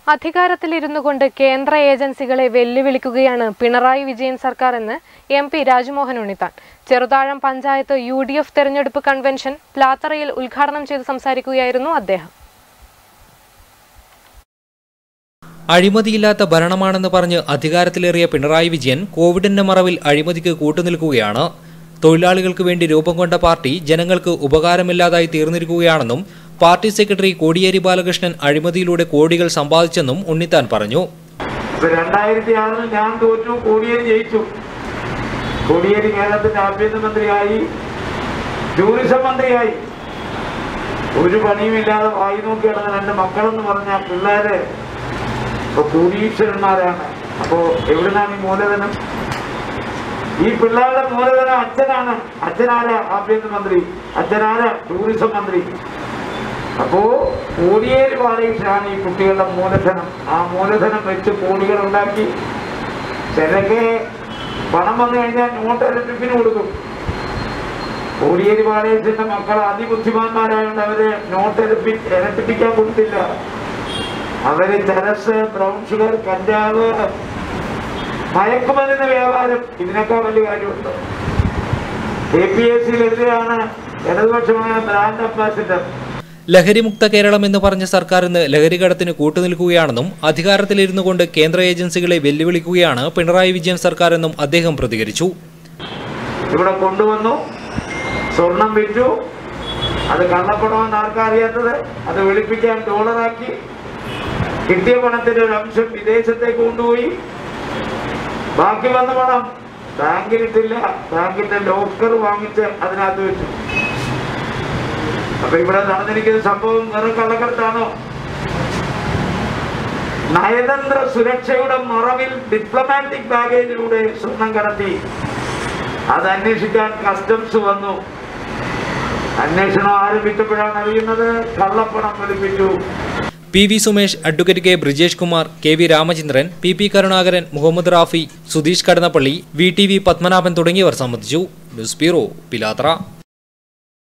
അധികാരത്തിലിരുന്നു കൊണ്ട് കേന്ദ്ര ഏജൻസികളെ വെല്ലുവിളിക്കുകയാണ് പിണറായി വിജയൻ സർക്കാർ എന്ന് M P Rajmohan Unnithan Cheruthazham panchayat U D F തെരഞ്ഞെടുപ്പ് കൺവെൻഷൻ പ്ലാത്തറയിൽ ഉദ്ഘാടനം ചെയ്ത് സംസാരിക്കുകയായിരുന്നു അദ്ദേഹം അഴിമതിയില്ലാത്ത ഭരണമാണെന്ന് പറഞ്ഞ് അധികാരത്തിലേറിയ പിണറായി വിജയൻ കോവിഡിന്റെ മറവിൽ അഴിമതിക്ക് കൂട്ടുനിൽക്കുകയാണ് തൊഴിലാളികൾക്ക് വേണ്ടി രൂപം കൊണ്ട പാർട്ടി ജനങ്ങൾക്ക് ഉപകാരമില്ലാതായി തീർന്നിരിക്കുകയാണെന്നും പാർട്ടി സെക്രട്ടറി കോടിയേരി ബാലകൃഷ്ണൻ അഴിമതിയിലൂടെ കോടികൾ സമ്പാദിച്ചെന്നും ഉണ്ണിത്താൻ പറഞ്ഞു ഇപ്പൊ രണ്ടായിരത്തി ആറിൽ ഞാൻ തോറ്റു കോടിയേരി ജയിച്ചു കോടിയേരി കേരളത്തിന്റെ ആഭ്യന്തരമന്ത്രിയായി ടൂറിസം മന്ത്രിയായി ഒരു പണിയുമില്ലാതെ വായി നോക്കി കിടന്ന രണ്ട് മക്കളെന്ന് പറഞ്ഞ പിള്ളേര് ഇപ്പൊ കോടീശ്വരന്മാരാണ് അപ്പോ എവിടുന്നാണ് ഈ മൂലധനം ഈ പിള്ളേരുടെ മൂലധനം അച്ഛനാണ് അച്ഛനാര ആഭ്യന്തരമന്ത്രി അച്ഛനാര ടൂറിസം മന്ത്രി അപ്പോ കോടിയേരി ബാലകൃഷ്ണനാണ് ഈ കുട്ടികളുടെ മൂലധനം ആ മൂലധനം വെച്ച് കോടികൾ ഉണ്ടാക്കി ചിലക്ക് പണം വന്നു കഴിഞ്ഞാൽ നോട്ട് ഇരട്ടിപ്പിന് കൊടുക്കും കോടിയേരി ബാലകൃഷ്ണന്റെ മക്കൾ അതിബുദ്ധിമാന്മാരായതുകൊണ്ട് അവര് നോട്ട് ഇരപ്പി ഇരട്ടിപ്പിക്കാൻ കൊടുത്തില്ല അവര് ചരസ് ബ്രൗൺ ഷുഗർ കഞ്ചാവ് മയക്കുമരുന്ന് വ്യാപാരം ഇതിനേക്കാൾ വലിയ കാര്യമുണ്ട് കെ പി എസ് സിയിലെതിരെയാണ് ഇടതുപക്ഷമായ ബ്രാൻഡ് അംബാസിഡർ ലഹരിമുക്ത കേരളം എന്ന് പറഞ്ഞ സർക്കാർ ഇന്ന് ലഹരികടത്തിന് കൂട്ടുനിൽക്കുകയാണെന്നും അധികാരത്തിലിരുന്നു കൊണ്ട് കേന്ദ്ര ഏജൻസികളെ വെല്ലുവിളിക്കുകയാണ് പിണറായി വിജയൻ സർക്കാർ എന്നും അദ്ദേഹം പ്രതികരിച്ചു ഇവിടെ കൊണ്ടുവന്നു സ്വർണം വിറ്റു അത് കള്ളപ്പണമെന്ന് ആർക്കാ അറിയാത്തത് അത് വെളുപ്പിക്കാൻ ഡോളറാക്കി കിട്ടിയ പണത്തിന്റെ ഒരു അംശം വിദേശത്തേക്ക് കൊണ്ടുപോയി ബാക്കി വന്ന പണം ബാങ്കിലിട്ടില്ല ബാങ്കിന്റെ ലോക്കർ വാങ്ങിച്ച് അതിനകത്ത് വെച്ചു അപ്പൊ ഇവിടെ നടന്നിരിക്കുന്ന സംഭവം വെറും കള്ളക്കടത്താണോ നയതന്ത്ര സുരക്ഷയുടെ മറവിൽ ഡിപ്ലോമാറ്റിക് ബാഗേജിലൂടെ സ്വർണം കടത്തി അത് അന്വേഷിക്കാൻ കസ്റ്റംസ് വന്നു അന്വേഷണം ആരംഭിച്ചപ്പോഴാണ് അറിയുന്നത് കള്ളപ്പണം വെളുപ്പിച്ചു P V Sumesh advocate K Brijesh Kumar K V Ramachandran P P Karunakaran Muhammad Rafi Sudheesh Kadannappally V T V Padmanabhan തുടങ്ങിയവർ സംബന്ധിച്ചു ന്യൂസ് ബ്യൂറോ പിലാത്ര